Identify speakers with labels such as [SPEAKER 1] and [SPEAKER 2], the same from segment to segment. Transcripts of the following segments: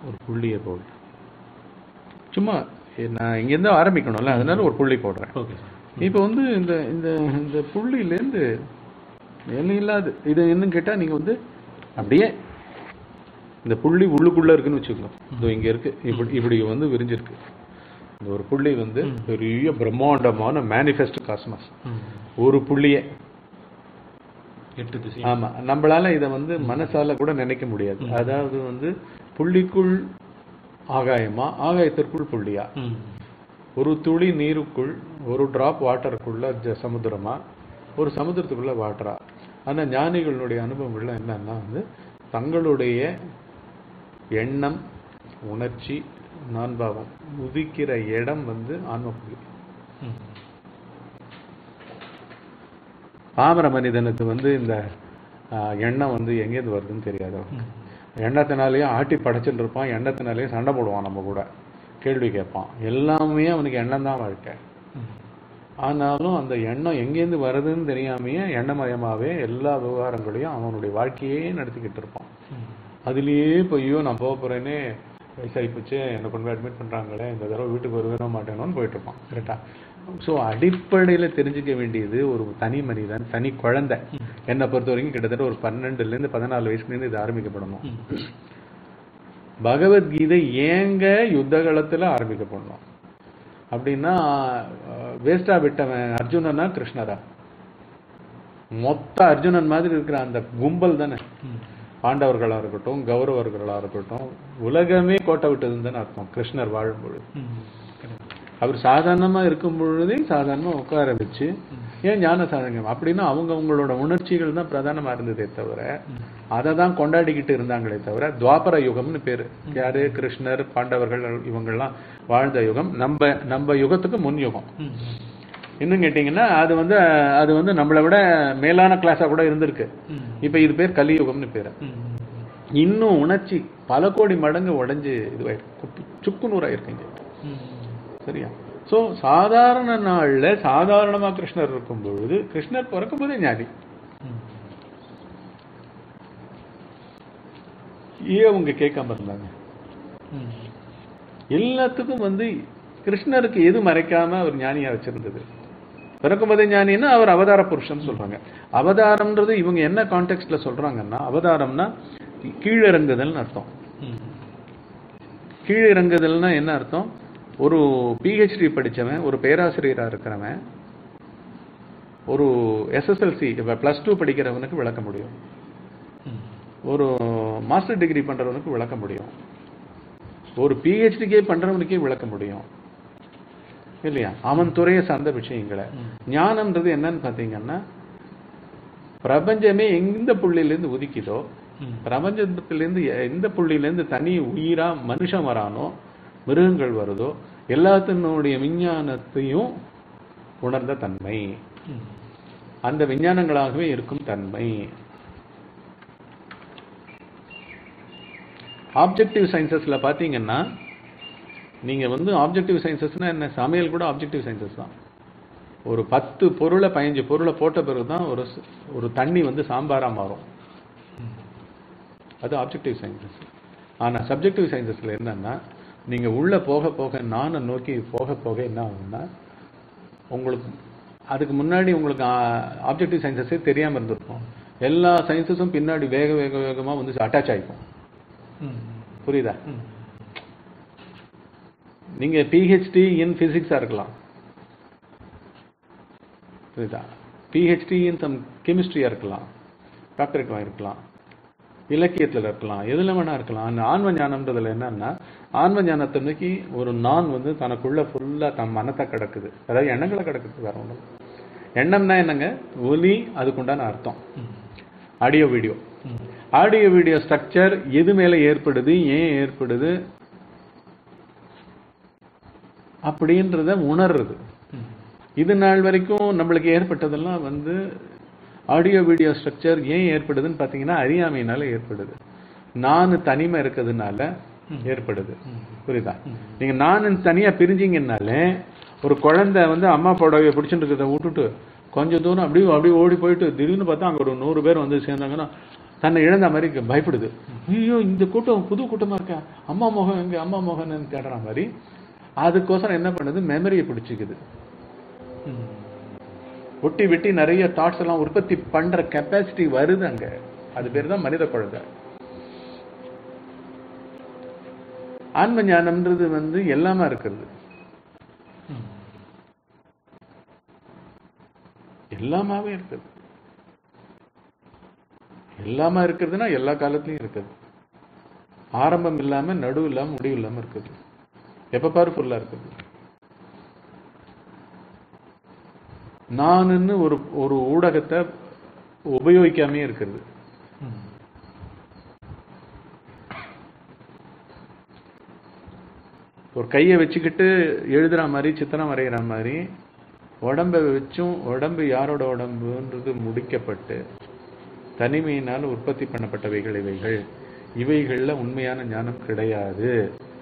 [SPEAKER 1] ஒரு புள்ளியை போடு சும்மா நான் இங்கேருந்து ஆரம்பிக்கணும்ல அதனால ஒரு புள்ளி போடுறேன்
[SPEAKER 2] ஓகே சார்
[SPEAKER 1] இப்போ வந்து இந்த இந்த இந்த புள்ளியிலேருந்து இல்லாது இது என்னன்னு கேட்டால் நீங்கள் வந்து அப்படியே இந்த புள்ளி உள்ளுக்குள்ளே இருக்குன்னு வச்சுக்கோங்க இதோ இங்கே இருக்கு இப்படி இப்படி வந்து விரிஞ்சிருக்கு இந்த ஒரு புள்ளி வந்து பெரிய பிரம்மாண்டமான மேனிஃபெஸ்ட் காஸ்மஸ்
[SPEAKER 2] ம்
[SPEAKER 1] ஒரு புள்ளியே
[SPEAKER 2] எட்டு திசை
[SPEAKER 1] ஆமா நம்மளால இதை வந்து மனசால கூட நினைக்க முடியாது அதாவது வந்து புள்ளிக்குள் ஆகாயமா ஆகாயத்திற்குள் புள்ளியா
[SPEAKER 2] ம்
[SPEAKER 1] ஒரு துளி நீருக்குள் ஒரு டிராப் வாட்டருக்குள்ள ஜ- சமுத்திரமா ஒரு சமுத்திரத்துக்குள்ள வாட்டரா ஆனா ஞானிகளுடைய அனுபவங்கள்ல என்னன்னா வந்து தங்களுடைய எண்ணம் உணர்ச்சி நான்பாவம் உதிக்கிற இடம் வந்து ஆன்ம புள்ளி
[SPEAKER 2] ம்
[SPEAKER 1] பாமர மனிதனுக்கு வந்து இந்த ஆஹ், எண்ணம் வந்து எங்கேருந்து வருதுன்னு தெரியாது அவனுக்கு. எண்ணத்தினாலேயே ஆட்டி படைச்சுட்டு இருப்பான் எண்ணத்தினாலேயே சண்டை போடுவான் நம்ம கூட கேள்வி கேட்பான் எல்லாமே அவனுக்கு எண்ணம் தான் வாழ்க்கை
[SPEAKER 2] ம்
[SPEAKER 1] ஆனாலும் அந்த எண்ணம் எங்கேருந்து வருதுன்னு தெரியாமையே எண்ணமயமாவே எல்லா விவகாரங்களையும் அவனுடைய வாழ்க்கையே நடத்திக்கிட்டு இருப்பான்
[SPEAKER 2] ம்
[SPEAKER 1] அதுலயே போய் ஐயோ நான் போக போறேனே வயசாகி போச்சு என்னை கொண்டு போய் அட்மிட் பண்றாங்களே இந்த தடவை வீட்டுக்கு வருவேனோ மாட்டேனோன்னு போயிட்டு இருப்பான் கரெக்டா ஸோ அடிப்படையில தெரிஞ்சுக்க வேண்டியது ஒரு தனி மனிதன் தனி குழந்தை என்னை பொறுத்த வரைக்கும் கிட்டத்தட்ட ஒரு பன்னெண்டுல இருந்து பதினாலு வயசுலேருந்து இது ஆரம்பிக்கப்படணும்
[SPEAKER 2] ம்
[SPEAKER 1] பகவத்கீதை ஏங்க யுத்த காலத்துல ஆரம்பிக்கப்படணும் அப்படின்னா வேஸ்டா விட்டவன் அர்ஜுனனா கிருஷ்ணரா மொத்த அர்ஜுனன் மாதிரி இருக்கிற அந்த கும்பல் தானே
[SPEAKER 2] ம்
[SPEAKER 1] பாண்டவர்களா இருக்கட்டும் கௌரவர்களா இருக்கட்டும் உலகமே கோட்டை விட்டதுன்னு தானே அர்த்தம் கிருஷ்ணர் வாழும் பொழுது
[SPEAKER 2] ம் correct.
[SPEAKER 1] அவர் சாதாரணமா இருக்கும் பொழுதே சாதாரணமா உட்கார வச்சு ஏன் ஞான சாதனம் அப்படின்னா அவங்க அவங்களோட உணர்ச்சிகள் தான் பிரதானமா இருந்ததே தவிர அதை தான் கொண்டாடிக்கிட்டு இருந்தாங்களே தவிர துவாபர யுகம்னு பேரு யாரு கிருஷ்ணர் பாண்டவர்கள் இவங்கெல்லாம் வாழ்ந்த யுகம் நம்ம நம்ம யுகத்துக்கு முன் யுகம்
[SPEAKER 2] ம்
[SPEAKER 1] இன்னும் கேட்டிங்கன்னா அது வந்து அது வந்து நம்மளை விட மேலான கிளாஸா கூட இருந்திருக்கு
[SPEAKER 2] ம்
[SPEAKER 1] இப்ப இது பேர் கலியுகம்னு பேரு
[SPEAKER 2] ம்
[SPEAKER 1] இன்னும் உணர்ச்சி பல கோடி மடங்கு உடைஞ்சு இதுவாயிருக்கு சுக்குநூறாயிருக்குங்க
[SPEAKER 2] ம்
[SPEAKER 1] சரியா சோ சாதாரண நாள்ல சாதாரணமா கிருஷ்ணர் இருக்கும் பொழுது கிருஷ்ணர் பிறக்கும் போதே ஞானி
[SPEAKER 2] ம்
[SPEAKER 1] ஏன் அவங்க கேட்காம இருந்தாங்க
[SPEAKER 2] ம்
[SPEAKER 1] எல்லாத்துக்கும் வந்து கிருஷ்ணருக்கு எது மறைக்காம அவர் ஞானியா வச்சிருந்தது பிறக்கும் போதே ஞானின்னா அவர் அவதார புருஷன் சொல்றாங்க அவதாரம்ன்றது இவங்க என்ன கான்டெக்ட்ல சொல்றாங்கன்னா அவதாரம்னா கீழிறங்குதல்னு அர்த்தம்
[SPEAKER 2] ம்
[SPEAKER 1] கீழிறங்குதல்னா என்ன அர்த்தம் ஒரு பிஹெச்டி படிச்சவன் ஒரு பேராசிரியரா இருக்கிறவன் ஒரு எஸ்எஸ்எல்சி பிளஸ் டூ படிக்கிறவனுக்கு விளக்க முடியும்
[SPEAKER 2] ம்
[SPEAKER 1] ஒரு மாஸ்டர் டிகிரி பண்றவனுக்கு விளக்க முடியும் ஒரு பிஹெச்டிக்கே பண்றவனுக்கே விளக்க முடியும் இல்லையா அவன் துறையை சார்ந்த விஷயங்களை ஞானம்ன்றது என்னன்னு பாத்தீங்கன்னா பிரபஞ்சமே எந்த புள்ளியிலேருந்து உதிக்குதோ
[SPEAKER 2] ம்
[SPEAKER 1] பிரபஞ்சத்திலேருந்து எந்த புள்ளியிலேருந்து தனி உயிரா மனுஷன் வரானோ மிருகங்கள் வருதோ எல்லாத்தினுடைய விஞ்ஞானத்தையும் உணர்ந்த தன்மை
[SPEAKER 2] ம்
[SPEAKER 1] அந்த விஞ்ஞானங்களாகவே இருக்கும் தன்மை ஆப்ஜெக்டிவ் சயின்சஸ்ல பாத்தீங்கன்னா நீங்க வந்து ஆப்ஜெக்டிவ் சயின்சஸ்னா என்ன சமையல் கூட ஆப்ஜெக்டிவ் சயின்சஸ் தான் ஒரு பத்து பொருளை பதினஞ்சு பொருளை போட்ட பிறகு தான் ஒரு ஸ்- ஒரு தண்ணி வந்து சாம்பாரா மாறும் அது ஆப்ஜெக்டிவ் சயின்சஸ் ஆனா சப்ஜெக்டிவ் சயின்சஸ்ல என்னன்னா நீங்க உள்ள போக போக நானை நோக்கி போக போக என்ன ஆகும்னா உங்களுக்கு அதுக்கு முன்னாடி உங்களுக்கு ஆப்ஜெக்டிவ் சயின்சஸே தெரியாம இருந்திருக்கும் எல்லா சயின்சஸும் பின்னாடி வேக வேக வேகமா வந்து அட்டாச் ஆயிக்கும்
[SPEAKER 2] ம்
[SPEAKER 1] புரியுதா
[SPEAKER 2] ம்
[SPEAKER 1] நீங்க பிஹெச்டி இன் பிசிக்ஸா இருக்கலாம் புரியுதா பிஹெச்டி இன் சம் கெமிஸ்ட்ரியா இருக்கலாம் டாக்டரேட் வாங்கிருக்கலாம் இலக்கியத்துல இருக்கலாம் எதுல வேணா இருக்கலாம் அந்த ஆன்ம ஞானம்ன்றதுல என்னன்னா ஆன்ம ஞானத்தை நோக்கி ஒரு நான் வந்து தனக்குள்ள ஃபுல்லா தன் மனத்தை கிடக்குது அதாவது எண்ணங்களை கிடக்குது வேற ஒண்ணும் இல்ல. எண்ணம்னா என்னங்க ஒலி அதுக்குண்டான அர்த்தம்
[SPEAKER 2] ம்
[SPEAKER 1] ஆடியோ வீடியோ
[SPEAKER 2] ம்
[SPEAKER 1] ஆடியோ வீடியோ ஸ்ட்ரக்சர் எது மேல ஏற்படுது ஏன் ஏற்படுது அப்படின்றத உணர்றது
[SPEAKER 2] ம்
[SPEAKER 1] இது நாள் வரைக்கும் நம்மளுக்கு ஏற்பட்டதெல்லாம் வந்து ஆடியோ வீடியோ ஸ்ட்ரக்சர் ஏன் ஏற்படுதுன்னு பார்த்தீங்கன்னா அறியாமையினால ஏற்படுது நான் தனிமை இருக்கிறதுனால ஏற்படுது புரியுதா நீங்க நான் தனியா பிரிஞ்சீங்கன்னாலே ஒரு குழந்தை வந்து அம்மா புடவைய பிடிச்சிட்டு இருக்கிறத விட்டுட்டு கொஞ்சம் தூரம் அப்படியே அப்படியே ஓடி போயிட்டு திடீர்னு பார்த்தா அங்க ஒரு நூறு பேர் வந்து சேர்ந்தாங்கன்னா தன்னை இழந்த மாதிரி இங்க பயப்படுது ஐயோ இந்த கூட்டம் புது கூட்டமா இருக்கா அம்மா மோகன் எங்க அம்மா மோகன் தேடுற மாதிரி அதுக்கோசரம் என்ன பண்ணுது மெமரியை பிடிச்சிக்குது
[SPEAKER 2] ம்.
[SPEAKER 1] ஒட்டி வெட்டி நிறைய தாட்ஸ் எல்லாம் உற்பத்தி பண்ற கெப்பாசிட்டி வருது அங்க அது பேர் தான் மனித குழந்தை ஆன்ம ஞானம்ன்றது வந்து எல்லாமே இருக்கிறது
[SPEAKER 2] ம்.
[SPEAKER 1] எல்லாமாவே இருக்குது எல்லாமா இருக்கிறதுனா எல்லா காலத்துலயும் இருக்குது ஆரம்பம் இல்லாம நடுவு இல்லாம முடிவு இல்லாம இருக்குது எப்ப பாரு ஃபுல்லா இருக்குது நானுன்னு ஒரு ஒரு ஊடகத்தை உபயோகிக்காமே இருக்கிறது
[SPEAKER 2] ம்.
[SPEAKER 1] ஒரு கையை வச்சுக்கிட்டு எழுதுற மாதிரி சித்திரம் வரைகிற மாதிரி உடம்பை வச்சும் உடம்பு யாரோட உடம்புன்றது முடிக்கப்பட்டு தனிமையினால் உற்பத்தி பண்ணப்பட்டவைகள் இவைகள் இவைகள்ல உண்மையான ஞானம் கிடையாது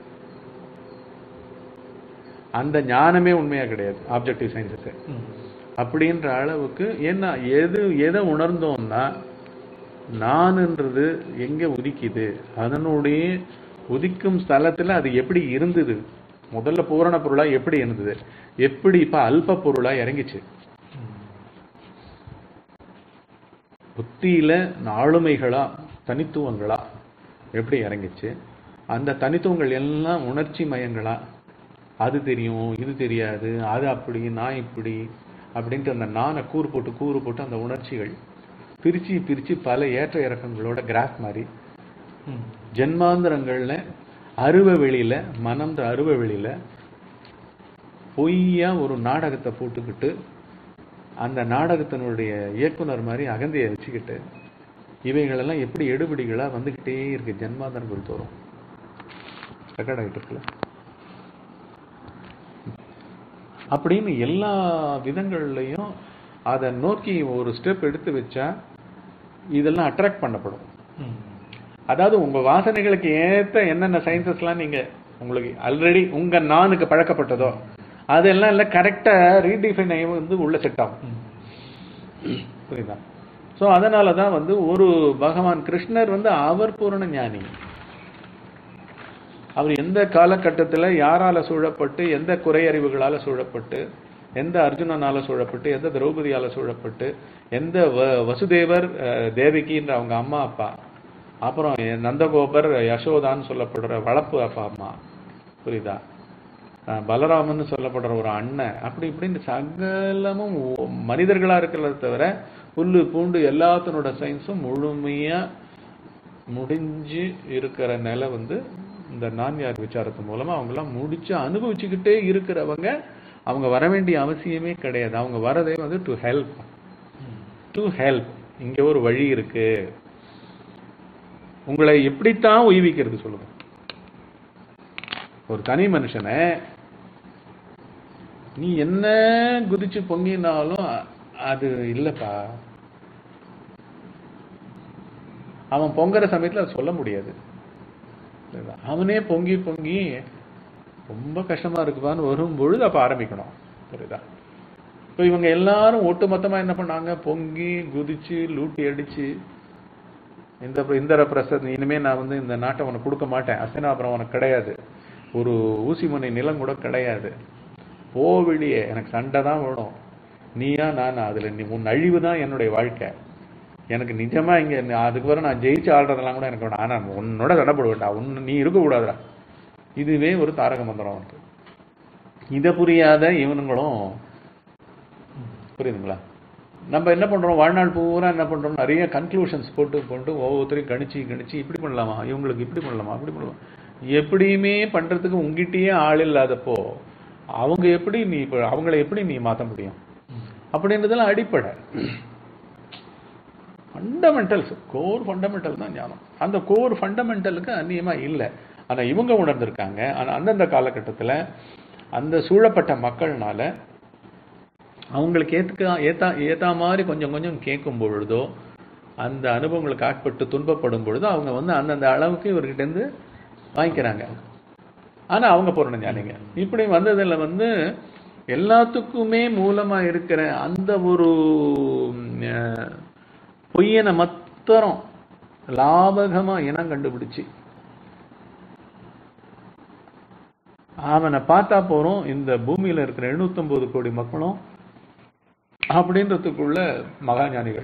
[SPEAKER 1] அந்த ஞானமே உண்மையா கிடையாது ஆப்ஜெக்டிவ் சயின்ஸுக்கு
[SPEAKER 2] ம்.
[SPEAKER 1] அப்படின்ற அளவுக்கு என்ன எது எதை உணர்ந்தோம்னா நானுன்றது எங்க உதிக்குது அதனுடைய உதிக்கும் ஸ்தலத்துல அது எப்படி இருந்தது முதல்ல பூரண பொருளா எப்படி இருந்தது எப்படி இப்ப அல்ப பொருளா இறங்கிச்சு
[SPEAKER 2] ம்.
[SPEAKER 1] புத்தியில ஆளுமைகளா தனித்துவங்களா எப்படி இறங்கிச்சு அந்த தனித்துவங்கள் எல்லாம் உணர்ச்சி மயங்களா அது தெரியும் இது தெரியாது அது அப்படி நான் இப்படி அப்படின்ட்டு அந்த நானை கூறு போட்டு கூறு போட்டு அந்த உணர்ச்சிகள் பிரிச்சு பிரிச்சு பல ஏற்ற இறக்கங்களோட கிராஃப் மாதிரி
[SPEAKER 2] ம்.
[SPEAKER 1] ஜென்மாந்திரங்கள்ல அருவ வெளியில மனம்ன்ற அருவ வெளியில பொய்யா ஒரு நாடகத்தை போட்டுக்கிட்டு அந்த நாடகத்தினுடைய இயக்குனர் மாதிரி அகந்தையை வச்சுக்கிட்டு இவைகளெல்லாம் எப்படி எடுபிடிகளா வந்துகிட்டே இருக்கு ஜென்மாந்தரங்கள் தோறும் ரெக்கார்ட் ஆகிட்டு இருக்குல்ல அப்படின்னு எல்லா விதங்கள்லையும் அதை நோக்கி ஒரு ஸ்டெப் எடுத்து வச்சா இதெல்லாம் அட்ராக்ட் பண்ணப்படும்
[SPEAKER 2] ம்.
[SPEAKER 1] அதாவது உங்க வாசனைகளுக்கு ஏத்த என்னென்ன சயின்சஸ்லாம் நீங்க உங்களுக்கு ஆல்ரெடி உங்க நானுக்கு பழக்கப்பட்டதோ அதெல்லாம் இல்லை கரெக்டா ரீடிஃபைன் ஆகி வந்து உள்ள செட் ஆகும்
[SPEAKER 2] ம்.
[SPEAKER 1] புரியுதா ஸோ அதனால தான் வந்து ஒரு பகவான் கிருஷ்ணர் வந்து அவர் பூரண ஞானி அவர் எந்த காலகட்டத்தில் யாரால சூழப்பட்டு எந்த குறையறிவுகளால சூழப்பட்டு எந்த அர்ஜுனனால சூழப்பட்டு எந்த திரௌபதியால சூழப்பட்டு எந்த வ- வசுதேவர் அஹ், தேவகின்ற அவங்க அம்மா அப்பா அப்புறம் நந்தகோபர் யசோதான்னு சொல்லப்படுற வளர்ப்பு அப்பா அம்மா புரியுதா அஹ், பலராமன்னு சொல்லப்படுற ஒரு அண்ணன் அப்படி இப்படின்னு சகலமும் ஒ- மனிதர்களா இருக்கிறத தவிர புல்லு பூண்டு எல்லாத்தினோட சயின்ஸும் முழுமையா முடிஞ்சு இருக்கிற நிலை வந்து இந்த நான்யார் விசாரத்து மூலமா அவங்கெல்லாம் முடிச்சு அனுபவிச்சுக்கிட்டே இருக்கிறவங்க அவங்க வர வேண்டிய அவசியமே கிடையாது அவங்க வரதே வந்து டு ஹெல்ப் டு ஹெல்ப் இங்க ஒரு வழி இருக்கு உங்களை எப்படித்தான் உய்விக்கிறது சொல்லுங்க ஒரு தனி மனுஷனை நீ என்ன குதிச்சு பொங்கினாலும் அ- அது இல்லப்பா அவன் பொங்குற சமயத்துல அதை சொல்ல முடியாது புரியுதா? அவனே பொங்கி பொங்கி ரொம்ப கஷ்டமா இருக்குப்பான்னு வரும் பொழுது அப்ப ஆரம்பிக்கணும் புரியுதா இப்போ இவங்க எல்லாரும் ஒட்டு மொத்தமா என்ன பண்ணாங்க பொங்கி குதிச்சு லூட்டி அடிச்சு இந்த இந்திர பிரசத் இனிமே நான் வந்து இந்த நாட்டை உனக்கு கொடுக்க மாட்டேன் அஸ்தினாபுரம் உனக்கு கிடையாது ஒரு ஊசி மணி நிலம் கூட கிடையாது போ வெளியே எனக்கு சண்டை தான் வேணும் நீயா நான் அதுல நீ உன் அழிவு தான் என்னுடைய வாழ்க்கை எனக்கு நிஜமா இங்க ந- அதுக்கு பிறகு நான் ஜெயிச்சு ஆடுறதெல்லாம் கூட எனக்கு வேணாம் ஆனா உன்னோட சண்டை போடுவேன்டா உன் நீ இருக்கக்கூடாதுடா இதுவே ஒரு தாரக மந்திரம் அவனுக்கு இதை புரியாத இவனுங்களும் புரியுதுங்களா நம்ம என்ன பண்றோம் வாழ்நாள் பூரா என்ன பண்றோம் நிறைய கன்க்ளூஷன்ஸ் போட்டு போட்டு ஒவ்வொருத்தரையும் கணிச்சு கணிச்சு இப்படி பண்ணலாமா இவங்களுக்கு இப்படி பண்ணலாமா அப்படி பண்ணலாமா எப்படியுமே பண்றதுக்கு உங்ககிட்டயே ஆள் இல்லாதப்போ அவங்க எப்படி நீ இப்ப அவங்கள எப்படி நீ மாத்த முடியும் அப்படின்றதெல்லாம் அடிப்படை ஃபண்டமெண்டல்ஸ் கோர் ஃபண்டமெண்டல் தான் ஞானம் அந்த கோர் ஃபண்டமெண்டலுக்கு அந்நியமா இல்லை ஆனா இவங்க உணர்ந்திருக்காங்க ஆனா அந்தந்த காலகட்டத்துல அந்த சூழப்பட்ட மக்கள்னால அவங்களுக்கு ஏத்துக்க ஏத்தா ஏத்தா மாதிரி கொஞ்சம் கொஞ்சம் கேட்கும் பொழுதோ அந்த அனுபவங்களுக்கு ஆட்பட்டு துன்பப்படும் பொழுதோ அவங்க வந்து அந்தந்த அளவுக்கு இவர்கிட்ட இருந்து வாங்கிக்கிறாங்க ஆனா அவங்க பூரண ஞானிங்க இப்படி வந்ததுல வந்து எல்லாத்துக்குமே மூலமா இருக்கிற அந்த ஒரு ம், அஹ், பொய்யனை மத்தரம் லாபகமா இனம் கண்டுபிடிச்சு அவனை பார்த்தா போறோம் இந்த பூமியில இருக்கிற 709 கோடி மக்களும் அப்படின்றதுக்குள்ள மகாஞானிகள்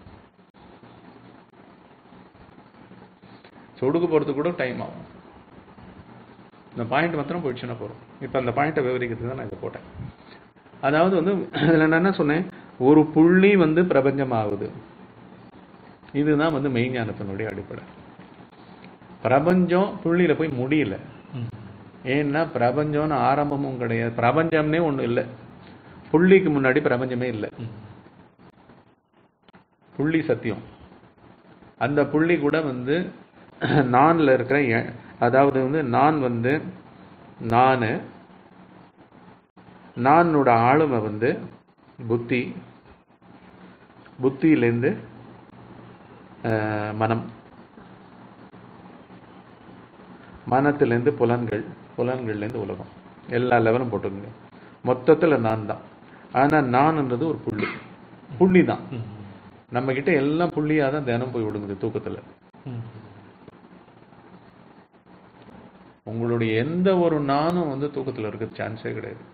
[SPEAKER 1] சொடுக்கு போறதுக்கு கூட டைம் ஆகும் இந்த பாயிண்ட் மாத்திரம் போயிடுச்சுன்னா போறோம் இப்போ அந்த பாயிண்ட்டை விவரிக்கிறதுக்கு தான் நான் இதை போட்டேன் அதாவது வந்து இதுல நான் என்ன சொன்னேன் ஒரு புள்ளி வந்து பிரபஞ்சமாகுது இதுதான் வந்து மெய்ஞானத்தினுடைய அடிப்படை பிரபஞ்சம் புள்ளியில போய் முடியல
[SPEAKER 2] ம்.
[SPEAKER 1] ஏன்னா பிரபஞ்சம்னு ஆரம்பமும் கிடையாது பிரபஞ்சம்னே ஒண்ணு இல்லை புள்ளிக்கு முன்னாடி பிரபஞ்சமே இல்லை
[SPEAKER 2] ம்.
[SPEAKER 1] புள்ளி சத்தியம் அந்த புள்ளி கூட வந்து நான்ல இருக்கிற எ- அதாவது வந்து நான் வந்து நானு நானோட ஆளுமை வந்து புத்தி புத்தியிலேருந்து அஹ், மனம் மனத்திலேருந்து புலன்கள் புலன்கள்லேருந்து உலகம் எல்லா லெவலும் போட்டுக்கோங்க மொத்தத்துல நான் தான் ஆனா நான்ன்றது ஒரு புள்ளி புள்ளி தான்
[SPEAKER 2] ம்.
[SPEAKER 1] நம்ம கிட்ட எல்லாம் புள்ளியா தான் தினம் போய் விடுங்குது தூக்கத்துல
[SPEAKER 2] ம்.
[SPEAKER 1] உங்களுடைய எந்த ஒரு நானும் வந்து தூக்கத்துல இருக்க சான்ஸே கிடையாது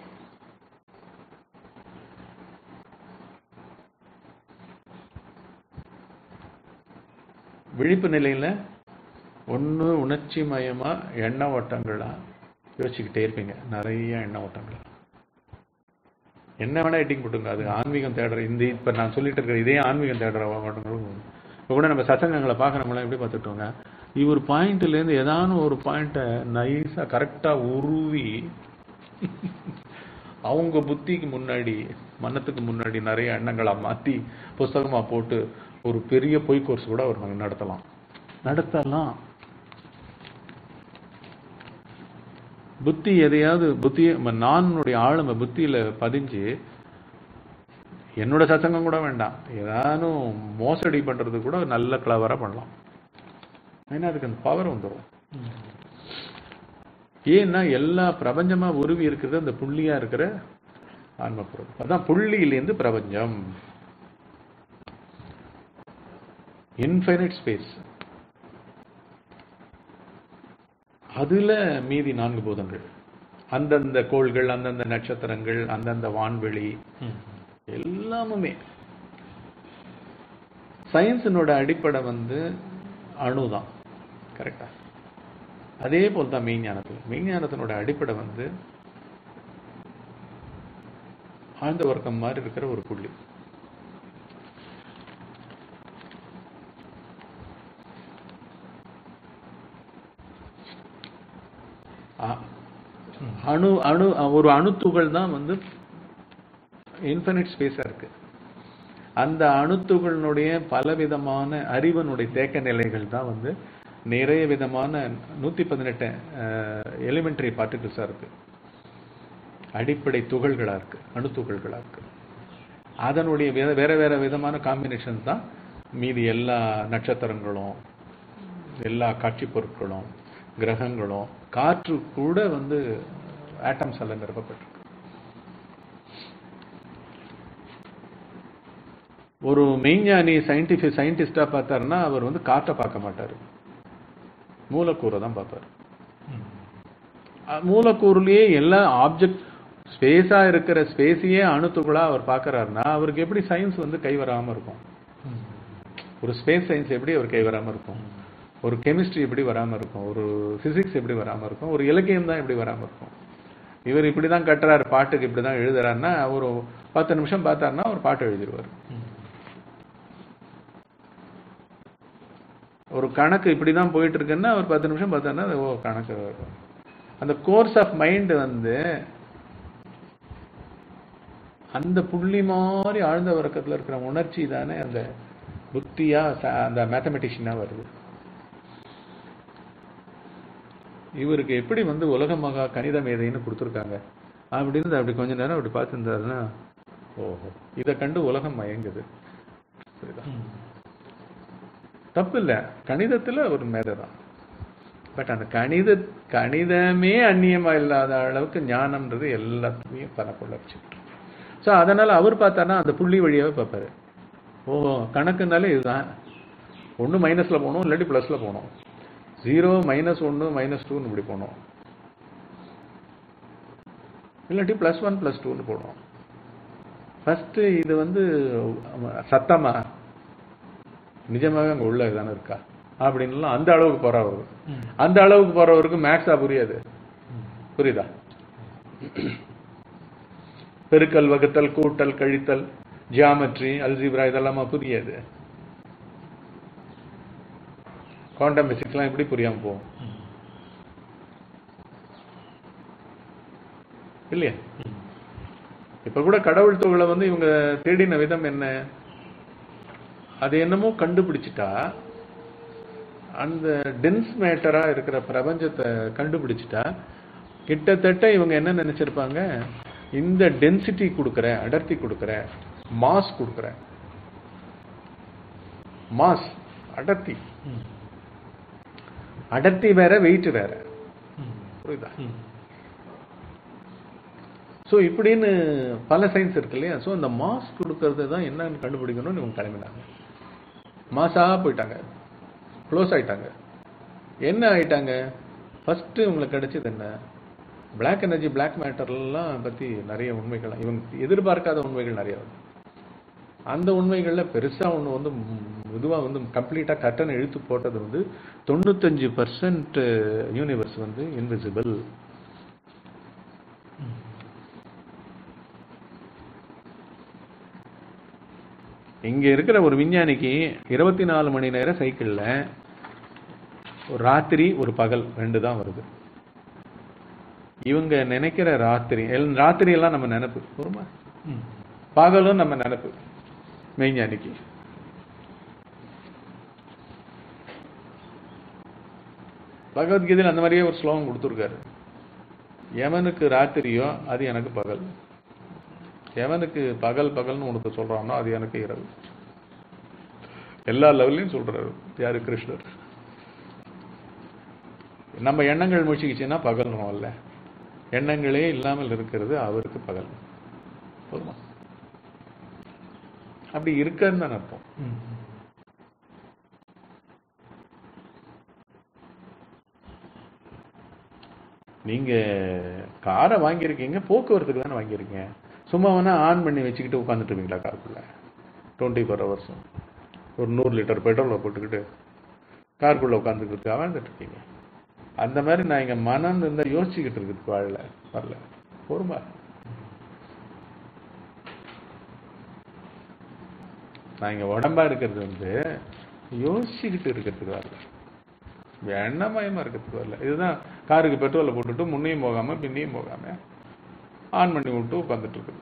[SPEAKER 1] விழிப்பு நிலையில ஒண்ணு உணர்ச்சி மயமா எண்ண ஓட்டங்களா யோசிச்சுக்கிட்டே இருப்பீங்க நிறைய எண்ண ஓட்டங்கள் என்ன வேணா எட்டிங் போட்டுங்க அது ஆன்மீகம் தேடுற இந்த இப்ப நான் சொல்லிட்டு இருக்கிற இதே ஆன்மீகம் தேடுற ஓட்டங்களும் இப்போ கூட நம்ம சசங்கங்களை பார்க்குறவங்களாம் எப்படி பார்த்துட்டோங்க இவர் பாயிண்ட்ல இருந்து ஏதான ஒரு பாயிண்ட்டை நைஸா கரெக்டா உருவி அவங்க புத்திக்கு முன்னாடி மனத்துக்கு முன்னாடி நிறைய எண்ணங்களா மாத்தி புஸ்தகமா போட்டு ஒரு பெரிய பொய் கோர்ஸ் கூட அவர் நாங்க நடத்தலாம் நடத்தலாம் புத்தி எதையாவது புத்தி நானுடைய ஆளுமை புத்தியில பதிஞ்சு என்னோட சத்தங்கம் கூட வேண்டாம் ஏதானும் மோசடி பண்றது கூட நல்ல கிளவரா பண்ணலாம் ஏன்னா அதுக்கு அந்த பவர் வந்துடும்
[SPEAKER 2] ம்.
[SPEAKER 1] ஏன்னா எல்லா பிரபஞ்சமா உருவி இருக்கிறது அந்த புள்ளியா இருக்கிற ஆன்மபுரம் அதான் புள்ளியிலேருந்து பிரபஞ்சம் இன்ஃபைனைட் ஸ்பேஸ் அதுல மீதி நான்கு பூதங்கள் அந்தந்த கோள்கள் அந்தந்த நட்சத்திரங்கள் அந்தந்த வான்வெளி
[SPEAKER 2] ம்.
[SPEAKER 1] எல்லாமுமே சயின்ஸினோட அடிப்படை வந்து அணுதான் கரெக்டா அதே போல் தான் மெய்ஞானத்தில் மெய்ஞானத்தினோட அடிப்படை வந்து ஆழ்ந்த வர்க்கம் மாதிரி இருக்கிற ஒரு புள்ளி அ- அணு அணு ஒரு அணுத்துகள் தான் வந்து இன்ஃபினிட் ஸ்பேஸா இருக்கு அந்த அணுத்துகளினுடைய பலவிதமான அறிவனுடைய தேக்க நிலைகள் தான் வந்து நிறைய விதமான நூத்தி பதினெட்டு எலிமெண்டரி பார்ட்டிகிள்ஸா இருக்கு அடிப்படை துகள்களா இருக்கு அணுத்துகள்களா இருக்கு அதனுடைய வேற வேற வேற விதமான காம்பினேஷன்ஸ் தான் மீதி எல்லா நட்சத்திரங்களும் எல்லா காட்சி பொருட்களும் கிரகங்களும் காற்று கூட வந்து ஆட்டம்ஸ் எல்லாம் நிரப்பப்பட்டிருக்கு ஒரு மெய்ஞானி சயின்டிஃபிக் சயின்டிஸ்டா பார்த்தாருன்னா அவர் வந்து காற்றை பார்க்க மாட்டாரு மூலக்கூறை தான் பார்ப்பாரு
[SPEAKER 2] ம்.
[SPEAKER 1] அஹ் மூலக்கூறுலயே எல்லா ஆப்ஜெக்ட் ஸ்பேஸா இருக்கிற ஸ்பேஸையே அணுத்துகளா அவர் பார்க்கறாருன்னா அவருக்கு எப்படி சயின்ஸ் வந்து கை வராம இருக்கும்
[SPEAKER 2] ம்.
[SPEAKER 1] ஒரு ஸ்பேஸ் சயின்ஸ் எப்படி அவர் கை வராம இருக்கும் ஒரு கெமிஸ்ட்ரி எப்படி வராம இருக்கும் ஒரு பிசிக்ஸ் எப்படி வராம இருக்கும் ஒரு இலக்கியம் தான் எப்படி வராம இருக்கும் இவர் இப்படி தான் கட்டுறாரு பாட்டுக்கு இப்படி தான் எழுதுறாருன்னா ஒரு பத்து நிமிஷம் பார்த்தாருன்னா ஒரு பாட்டு எழுதிடுவார்
[SPEAKER 2] ம்.
[SPEAKER 1] ஒரு கணக்கு இப்படி தான் போயிட்டு இருக்குன்னா ஒரு பத்து நிமிஷம் பார்த்தாருன்னா அது ஓ கணக்கு வரும். அந்த கோர்ஸ் ஆஃப் மைண்ட் வந்து அந்த புள்ளி மாதிரி ஆழ்ந்த வர்க்கத்துல இருக்கிற உணர்ச்சி தானே அந்த புத்தியா ச- அந்த மேத்தமெட்டிஷியனா வருது இவருக்கு எப்படி வந்து உலக மகா கணித மேதைன்னு கொடுத்துருக்காங்க அப்படின்னு அப்படி கொஞ்ச நேரம் அப்படி பார்த்துருந்தாருன்னா ஓஹோ இதை கண்டு உலகம் மயங்குது புரியுதா
[SPEAKER 2] ம்.
[SPEAKER 1] தப்பு இல்ல கணிதத்துல ஒரு மேதை தான் பட் அந்த கணித கணிதமே அந்நியமா இல்லாத அளவுக்கு ஞானம்ன்றது எல்லாத்தையும் தனக்குள்ள வச்சுக்கிட்டு ஸோ அதனால அவர் பார்த்தாருன்னா அந்த புள்ளி வழியாவே பார்ப்பாரு ஓ கணக்குனாலே இதுதான் ஒன்று மைனஸில் போகணும் இல்லாட்டி ப்ளஸில் போகணும் ஜீரோ மைனஸ் ஒன்று மைனஸ் டூன்னு இப்படி போகணும் இல்லாட்டி ப்ளஸ் ஒன் ப்ளஸ் டூன்னு போகணும் ஃபஸ்ட்டு இது வந்து சத்தமா நிஜமாவே அங்கே உள்ள தானே இருக்கா அப்படின்லாம் அந்த அளவுக்கு போகிறவர்
[SPEAKER 2] ம்.
[SPEAKER 1] அந்த அளவுக்கு போகிறவருக்கு மேக்ஸா புரியாது புரியுதா பெருக்கல் வகுத்தல் கூட்டல் கழித்தல் ஜியாமெட்ரி அல்ஜிப்ரா இதெல்லாமா புரியாது குவாண்டம் பிசிக்ஸ்லாம் எப்படி புரியாம போகும் இல்லையா இப்ப கூட கடவுள் தொழிலை வந்து இவங்க தேடின விதம் என்ன அது என்னமோ கண்டுபிடிச்சிட்டா அந்த டென்ஸ் மேட்டரா இருக்கிற பிரபஞ்சத்தை கண்டுபிடிச்சிட்டா கிட்டத்தட்ட இவங்க என்ன நினைச்சிருப்பாங்க இந்த டென்சிட்டி கொடுக்குற அடர்த்தி கொடுக்குற மாஸ் கொடுக்குற மாஸ் அடர்த்தி
[SPEAKER 2] ம்.
[SPEAKER 1] அடர்த்தி வேற வெயிட் வேற
[SPEAKER 2] ம்.
[SPEAKER 1] புரியுதா
[SPEAKER 2] ம்.
[SPEAKER 1] ஸோ இப்படின்னு பல சயின்ஸ் இருக்கு இல்லையா ஸோ அந்த மாஸ் கொடுக்கறது தான் என்னன்னு கண்டுபிடிக்கணும்னு இவங்க கிளம்பினாங்க மாஸாக போயிட்டாங்க க்ளோஸ் ஆயிட்டாங்க என்ன ஆயிட்டாங்க ஃபர்ஸ்ட் இவங்களுக்கு கிடைச்சது என்ன Black எனர்ஜி Black மேட்டர்லாம் பற்றி நிறைய உண்மைகள் இவங்க எதிர்பார்க்காத உண்மைகள் நிறைய வருது அந்த உண்மைகளில் பெருசாக ஒன்று வந்து இதுவாக வந்து கம்ப்ளீட்டாக கட்டணம் இழுத்து போட்டது வந்து தொண்ணூத்தஞ்சு பர்சன்ட் யூனிவர்ஸ் வந்து இன்விசிபிள் இங்க இருக்கிற ஒரு விஞ்ஞானிக்கு இருபத்தி நாலு மணி நேரம் சைக்கிள்ல ஒரு ராத்திரி ஒரு பகல் ரெண்டு தான் வருது இவங்க நினைக்கிற ராத்திரி எல்- ராத்திரி எல்லாம் நம்ம நினைப்பு ஒருமா
[SPEAKER 2] ம்.
[SPEAKER 1] பகலும் நம்ம நினைப்பு மெய்ஞானிக்கு பகவத்கீதையில் அந்த மாதிரியே ஒரு ஸ்லோகம் கொடுத்துருக்காரு எவனுக்கு ராத்திரியோ அது எனக்கு பகல் எவனுக்கு பகல் பகல்னு உனக்கு சொல்றானோ அது எனக்கு இரவு எல்லா லெவல்லையும் சொல்றாரு யாரு கிருஷ்ணர் நம்ம எண்ணங்கள் மூழ்கிச்சுன்னா பகல் அல்ல எண்ணங்களே இல்லாமல் இருக்கிறது அவருக்கு பகல் போதுமா அப்படி இருக்கன்னு தான் அர்த்தம்
[SPEAKER 2] ம்.
[SPEAKER 1] நீங்க காரை வாங்கியிருக்கீங்க போக்குவரத்துக்கு தானே வாங்கியிருக்கீங்க சும்மா வேணா ஆன் பண்ணி வச்சுக்கிட்டு உட்காந்துட்டு இருப்பீங்களா காருக்குள்ள டுவெண்ட்டி ஃபோர் ஹவர்ஸும் ஒரு நூறு லிட்டர் பெட்ரோலை போட்டுக்கிட்டு காருக்குள்ள உட்காந்துக்கிட்டு வாழ்ந்துட்டு இருக்கீங்க அந்த மாதிரி நான் இங்க மனம் இருந்தால் யோசிச்சுக்கிட்டு இருக்குது வாழல வரல பொறுமா நான் இங்க உடம்பா இருக்கிறது வந்து யோசிச்சுக்கிட்டு இருக்கிறதுக்கு வரல எண்ணமயமா இருக்கிறதுக்கு வரல இதுதான் காருக்கு பெட்ரோலை போட்டுட்டு முன்னையும் போகாம பின்னையும் போகாம ஆன் பண்ணி விட்டு உட்காந்துட்டு இருக்குது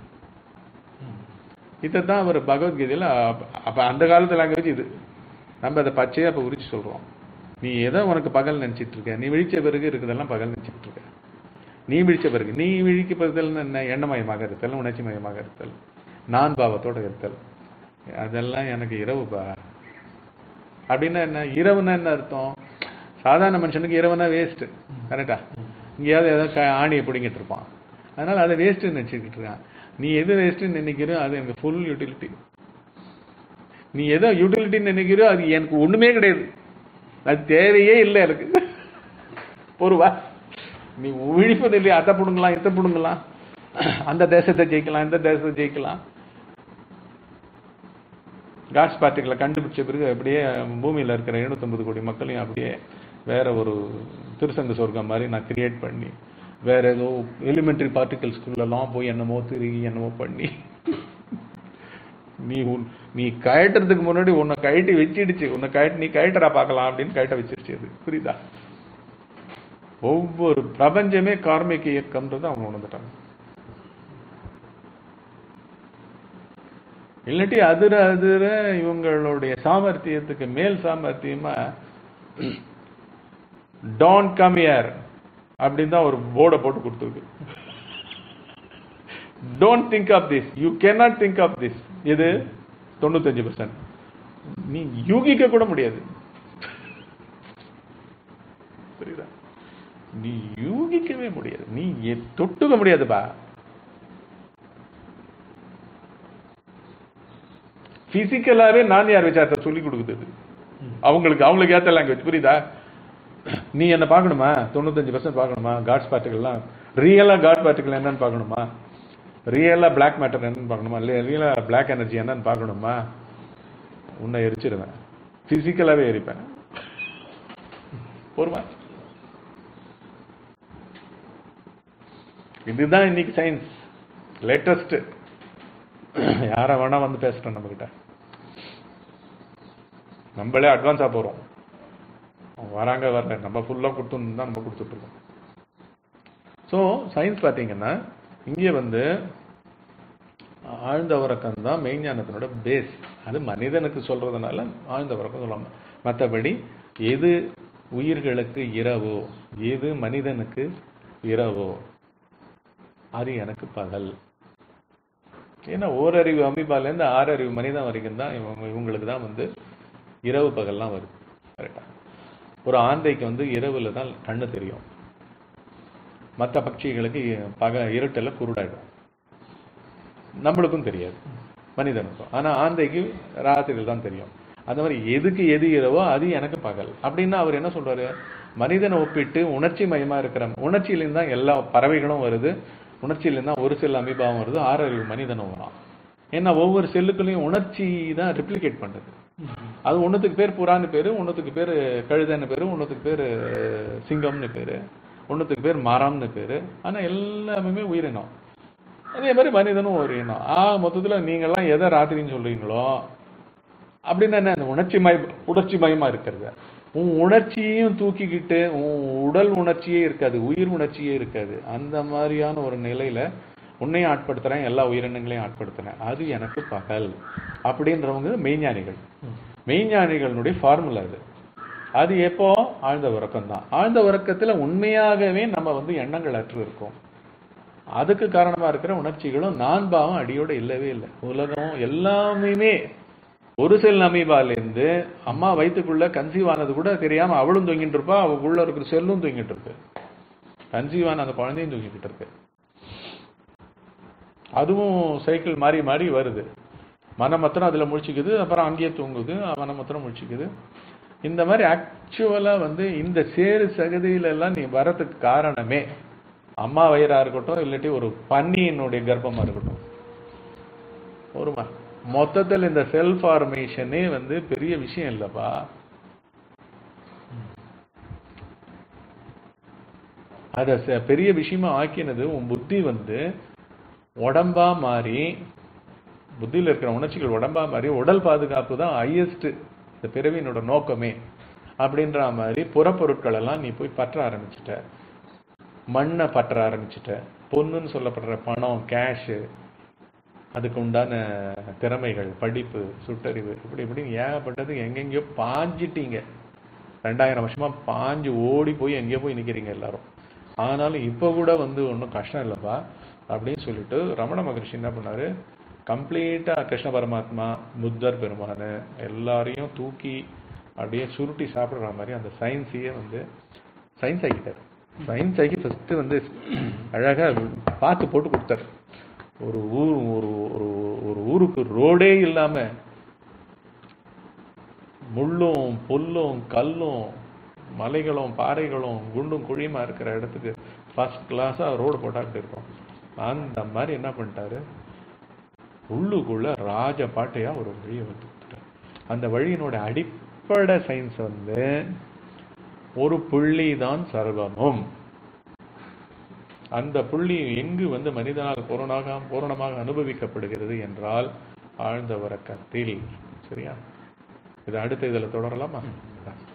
[SPEAKER 1] இதைத்தான் அவர் பகவத்கீதையில அப்ப- அப்ப அந்த காலத்து லாங்குவேஜ் இது நம்ம அதை பச்சையா அப்ப உரிச்சு சொல்றோம் நீ எதை உனக்கு பகல் நினைச்சிட்டு இருக்க நீ விழிச்ச பிறகு இருக்குதெல்லாம் பகல் நினைச்சிட்டு இருக்க நீ விழிச்ச பிறகு நீ விழிக்கப்படுதல் என்ன எண்ணமயமாக இருத்தல் உணர்ச்சி மயமாக இருத்தல் நான் பாவத்தோட இருத்தல் அதெல்லாம் எனக்கு இரவுப்பா அப்படின்னா என்ன இரவுனா என்ன அர்த்தம் சாதாரண மனுஷனுக்கு இரவுனா வேஸ்ட் கரெக்டா இங்கேயாவது ஏதோ க- ஆணியை பிடிங்கிட்டு இருப்பான் அதனால அதை வேஸ்ட்னு நினச்சிக்கிட்டு இருக்கான் நீ எது வேஸ்ட்னு நினைக்கிறோ அது எனக்கு ஃபுல் யூட்டிலிட்டி நீ எதோ யூட்டிலிட்டின்னு நினைக்கிறோ அது எனக்கு ஒண்ணுமே கிடையாது அது தேவையே இல்லை எனக்கு பொறுவா நீ விழிப்பது இல்லையா அதை பிடுங்கலாம் இதை பிடுங்கலாம் அந்த தேசத்தை ஜெயிக்கலாம் இந்த தேசத்தை ஜெயிக்கலாம் காட்ஸ் பார்ட்டிகளை கண்டுபிடிச்ச பிறகு அப்படியே பூமியில இருக்கிற 750 கோடி மக்களையும் அப்படியே வேற ஒரு திருசங்க சொர்க்கம் மாதிரி நான் கிரியேட் பண்ணி வேற ஏதோ எலிமெண்டரி பார்ட்டிகல்ஸ்குள்ளெல்லாம் போய் என்னமோ திருகி என்னமோ பண்ணி நீ உன் நீ கழட்டுறதுக்கு முன்னாடி உன்னை கழட்டி வச்சிடுச்சு உன்னை கழட்டி நீ கழட்டரா பார்க்கலாம் அப்படின்னு கழட்ட வச்சிருச்சு அது புரியுதா ஒவ்வொரு பிரபஞ்சமே கார்மிக இயக்கம்ன்றது அவங்க உணர்ந்துட்டாங்க இல்லாட்டி அதிர அதிர இவங்களுடைய சாமர்த்தியத்துக்கு மேல் சாமர்த்தியமா டான் கமியர் அப்படின்னு தான் ஒரு போர்டை போட்டு கொடுத்துருக்கு don't think of this you cannot think of this இது தொண்ணூத்தஞ்சு பர்சன்ட் நீ யூகிக்க கூட முடியாது புரியுதா நீ யூகிக்கவே முடியாது நீ எ- தொட்டுக்க முடியாதுப்பா பிசிக்கலாவே நான் யார் விசாரத்தை சொல்லி கொடுக்குது இது. அவங்களுக்கு அவங்களுக்கு ஏத்த லாங்குவேஜ் புரியுதா நீ என்ன பார்க்கணுமா தொண்ணூத்தஞ்சு பர்சன்ட் பார்க்கணுமா காட்ஸ் பார்ட்டிகள்லாம் ரியலா காட் பார்ட்டிகல் என்னன்னு பார்க்கணுமா ரியலா பிளாக் மேட்டர் என்னன்னு பார்க்கணுமா இல்லை ரியலா பிளாக் எனர்ஜி என்னன்னு பார்க்கணுமா உன்னை எரிச்சிருவேன் பிசிக்கலாவே எரிப்பேன் போருமா இதுதான் இன்னைக்கு சயின்ஸ் லேட்டஸ்ட் யார வேணா வந்து பேசுறோம் நம்ம கிட்ட நம்மளே அட்வான்ஸா போறோம் அவங்க வராங்க வரல நம்ம ஃபுல்லா கொடுத்துன்னு தான் நம்ம கொடுத்துட்டு இருக்கோம் ஸோ சயின்ஸ் பார்த்தீங்கன்னா இங்கே வந்து ஆழ்ந்த உறக்கம் தான் மெய்ஞானத்தினோட பேஸ் அது மனிதனுக்கு சொல்றதுனால ஆழ்ந்த உறக்கம் சொல்லலாம் மற்றபடி எது உயிர்களுக்கு இரவோ எது மனிதனுக்கு இரவோ அது எனக்கு பகல் ஏன்னா ஓரறிவு அமீபாலேருந்து ஆறறிவு மனிதன் வரைக்கும் தான் இவங்க இவங்களுக்கு தான் வந்து இரவு பகல்லாம் வருது கரெக்டா ஒரு ஆந்தைக்கு வந்து இரவுல தான் கண்ணு தெரியும் மற்ற பட்சிகளுக்கு பக இருட்டில் குருடாயிடும் நம்மளுக்கும் தெரியாது மனிதனுக்கும் ஆனா ஆந்தைக்கு ராத்திரியில் தான் தெரியும் அந்த மாதிரி எதுக்கு எது இரவோ அது எனக்கு பகல் அப்படின்னா அவர் என்ன சொல்றாரு மனிதனை ஒப்பிட்டு உணர்ச்சி மயமா இருக்கிற உணர்ச்சியிலிருந்து தான் எல்லா பறவைகளும் வருது உணர்ச்சியிலிருந்து தான் ஒரு செல் அமீபாவும் வருது ஆறறிவு மனிதனும் வரும் ஏன்னா ஒவ்வொரு செல்லுக்குள்ளேயும் உணர்ச்சி தான் ரிப்ளிகேட் பண்ணுது அது ஒண்ணுத்துக்கு பேர் புறான்னு பேரு ஒண்ணுத்துக்கு பேர் கழுதைன்னு பேரு ஒண்ணுத்துக்கு பேர் சிங்கம்னு பேரு ஒண்ணுத்துக்கு பேர் மரம்னு பேரு ஆனா எல்லாமே உயிரினம் அதே மாதிரி மனிதனும் ஒரு இனம் ஆ மொத்தத்துல நீங்கெல்லாம் எதை ராத்திரின்னு சொல்றீங்களோ அப்படின்னா என்ன அந்த உணர்ச்சி மய உணர்ச்சி மயமா இருக்கிறது உன் உணர்ச்சியையும் தூக்கிக்கிட்டு உன் உடல் உணர்ச்சியே இருக்காது உயிர் உணர்ச்சியே இருக்காது அந்த மாதிரியான ஒரு நிலையில உன்னையும் ஆட்படுத்துறேன் எல்லா உயிரினங்களையும் ஆட்படுத்துறேன் அது எனக்கு பகல் அப்படின்றவங்க மெய்ஞானிகள் மெய்ஞானிகளுடைய ஃபார்முலா அது அது எப்போ ஆழ்ந்த உறக்கம் தான் ஆழ்ந்த உறக்கத்துல உண்மையாகவே நம்ம வந்து எண்ணங்கள் அற்று இருக்கோம் அதுக்கு காரணமா இருக்கிற உணர்ச்சிகளும் நான் பாவம் அடியோட இல்லவே இல்லை உலகம் எல்லாமே ஒரு செல் அமீபால இருந்து அம்மா வயித்துக்குள்ள கன்சீவ் ஆனது கூட தெரியாம அவளும் தூங்கிட்டு இருப்பா அவளுக்குள்ள இருக்கிற செல்லும் தூங்கிட்டு இருக்கு கன்சீவ் ஆன அந்த குழந்தையும் தூங்கிக்கிட்டு இருக்கு அதுவும் சைக்கிள் மாறி மாறி வருது மனம் மாத்திரம் அதுல முழிச்சுக்குது அப்புறம் அங்கேயே தூங்குது மனம் மாத்திரம் முழிச்சுக்குது இந்த மாதிரி ஆக்சுவலா வந்து இந்த சேரு சகதியில எல்லாம் நீ வரதுக்கு காரணமே அம்மா வயிறா இருக்கட்டும் இல்லாட்டி ஒரு பன்னியினுடைய கர்ப்பமா இருக்கட்டும் ஒரு ம- மொத்தத்தில் இந்த செல் ஃபார்மேஷனே வந்து பெரிய விஷயம் இல்லப்பா அத ச- பெரிய விஷயமா ஆக்கினது உன் புத்தி வந்து உடம்பா மாறி புத்தியில இருக்கிற உணர்ச்சிகள் உடம்பா மாறி உடல் பாதுகாப்பு தான் ஹையஸ்ட் இந்த பிறவியினோட நோக்கமே அப்படின்ற மாதிரி புறப்பொருட்கள் எல்லாம் நீ போய் பற்ற ஆரம்பிச்சிட்ட மண்ணை பற்ற ஆரம்பிச்சிட்ட பொண்ணுன்னு சொல்லப்படுற பணம் கேஷு அதுக்கு உண்டான திறமைகள் படிப்பு சுட்டறிவு இப்படி இப்படி ஏகப்பட்டது எங்கெங்கயோ பாஞ்சிட்டீங்க ரெண்டாயிரம் வருஷமா பாஞ்சு ஓடி போய் எங்கேயோ போய் நிக்கிறீங்க எல்லாரும் ஆனாலும் இப்போ கூட வந்து ஒன்றும் கஷ்டம் இல்லைப்பா அப்படின்னு சொல்லிட்டு ரமண மகரிஷி என்ன பண்ணாரு கம்ப்ளீட்டா கிருஷ்ண பரமாத்மா புத்தர் பெருமான் எல்லாரையும் தூக்கி அப்படியே சுருட்டி சாப்பிடுற மாதிரி அந்த சயின்ஸையே வந்து சயின்ஸ் ஆக்கிட்டாரு சயின்ஸ் ஆக்கி ஃபர்ஸ்ட் வந்து அழகா பார்த்து போட்டு கொடுத்தாரு ஒரு ஊர் ஒரு ஒரு ஒரு ஊருக்கு ரோடே இல்லாம முள்ளும் புல்லும் கல்லும் மலைகளும் பாறைகளும் குண்டும் குழியுமா இருக்கிற இடத்துக்கு ஃபர்ஸ்ட் கிளாஸா ரோடு போட்டா இப்படி இருக்கும் அந்த மாதிரி என்ன பண்ணிட்டாரு உள்ளுக்குள்ள ராஜ பாட்டையா ஒரு வழியை வந்து கொடுத்துட்டாரு. அந்த வழியினோட அடிப்படை சயின்ஸ் வந்து ஒரு புள்ளி தான் சர்வமும் அந்த புள்ளி எங்கு வந்து மனிதனால் பூரணமாக பூரணமாக அனுபவிக்கப்படுகிறது என்றால் ஆழ்ந்த உறக்கத்தில் சரியா இது அடுத்த இதுல தொடரலாமா